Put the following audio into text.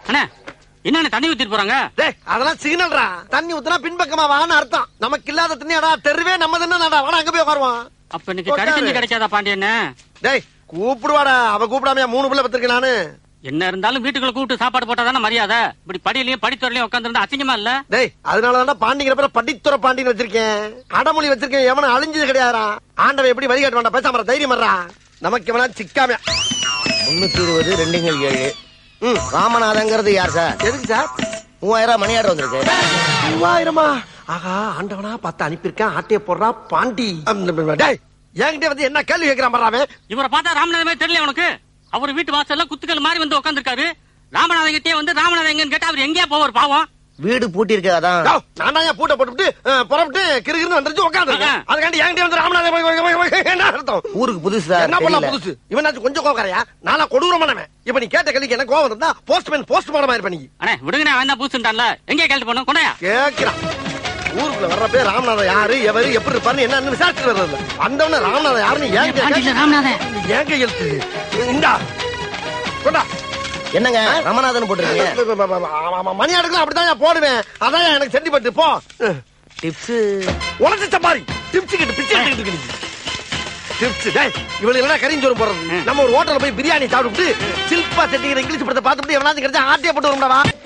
அண்ணே என்னண்ணே தண்ணி ஊத்திட்டு போறாங்க டேய் அதெல்லாம் சிக்னல்ரா தண்ணி ஊத்துனா பின்பக்கமா வான்னு அர்த்தம் நமக்கு இல்லாத தண்ணியாடா தெருவே நம்ம தானே வாடா அங்க போய் உட்காருவோம் அப்ப இன்னைக்கு கறி தண்ணி கிடைக்காதா பாண்டியண்ணே டேய் கூப்பிடுவாடா அவ கூப்பிடாமையா மூணு பிள்ளை பத்திருக்கேன் நானு என்ன இருந்தாலும் வீட்டுக்குள்ள கூப்பிட்டு சாப்பாடு போட்டா தானே மரியாதை இப்படி படியிலயும் படித்துறையிலயும் உட்காந்துருந்தா அசிங்கமா இல்ல டேய் அதனாலதான் பாண்டிங்கிற பேர படித்துற பாண்டின்னு வச்சிருக்கேன் அடமொழி வச்சிருக்கேன் எவனும் அழிஞ்சது கிடையாதுடா ஆண்டவன் எப்படி வழிகாட்ட வேண்டாம் பேசாம தைரியம் வர்றா நமக்கு எவனா சிக்காம முன்னூத்தி இருபது ரெண்டுங்கள் ஏழு ம் ராமநாதங்கிறது யார் சார் எதுக்கு சார் மூவாயிரம் மணி ஆர்டர் வந்திருக்கு மூவாயிரமா ஆகா ஆண்டவனா பார்த்து அனுப்பியிருக்கேன் ஆட்டைய போடுறா பாண்டி அம், டேய் என்கிட்ட வந்து என்ன கேள்வி கேட்கிறான் பண்றாமே இவரை பார்த்தா ராமநாதமே தெரியல உனக்கு அவர் வீட்டு வாசல்ல குத்துக்கள் மாதிரி வந்து உட்காந்துருக்காரு ராமநாதன் கிட்டே வந்து ராமநாதன் எங்கன்னு கேட்டா அவர் எங்கேயா போவார் பாவம் வீடு பூட்டி இருக்கு அதான் நான் தான் பூட்டை போட்டுவிட்டு அஹ், புறப்பட்டு கிருகிருன்னு வந்துருச்சு உட்காந்துருக்கேன் ஆ. அதுக்காண்டி என்கிட்ட வந்து ராமநாதன் போய், போய், போய், போய், என்ன அர்த்தம் ஊருக்கு புதுசு சார் என்ன பண்ணலாம் தெரியல. புதுசு இவனாச்சும் கொஞ்சம் கோவக்காரையா நானா கொடூரமானவன் இப்ப நீ கேட்ட கேள்விக்கு என்ன கோவம் இருந்தா போஸ்ட்மேன் போஸ்ட் மாடமா இருப்ப நீ அண்ணே விடுங்கண்ணே அவன் தான் பூசுட்டான்ல எங்கே கேள்வி பண்ணும் கொண்டாயா கேக்குறான் ஊருக்குள்ள வர்றப்பே ராமநாதன் யாரு எவரு எப்படி இருப்பாருன்னு என்னன்னு விசாரிச்சுட்டு வர்றது வந்தவன ராமநாதன் யாருன்னு ஏன் பாண்டியில ராமநாதன் ஏன் கையெழுத்து இந்தா கொண்டா என்னங்க ரமநாதன் போட்டிருக்கீங்க ஆமா, ஆமா, மணி அடுக்கலாம் அப்படிதான் போடுவேன் அதான் எனக்கு சென்டிமெண்ட் போ டிப்ஸ் உலக சப்பாரி டிப்ஸ் கிட்ட பிச்சை எடுத்துக்கிட்டு இருக்கு டிப்ஸ் டேய் இவளுக்கு எல்லாம் கரிஞ்சோறு போடுறது நம்ம ஒரு ஹோட்டல்ல போய் பிரியாணி சாப்பிட்டு சில்பா செட்டிங்கிற இங்கிலீஷ் படத்தை பார்த்துட்டு எவனாச்சும் கிடைச்சா ஆட்டிய போட்டு வரும்டா வா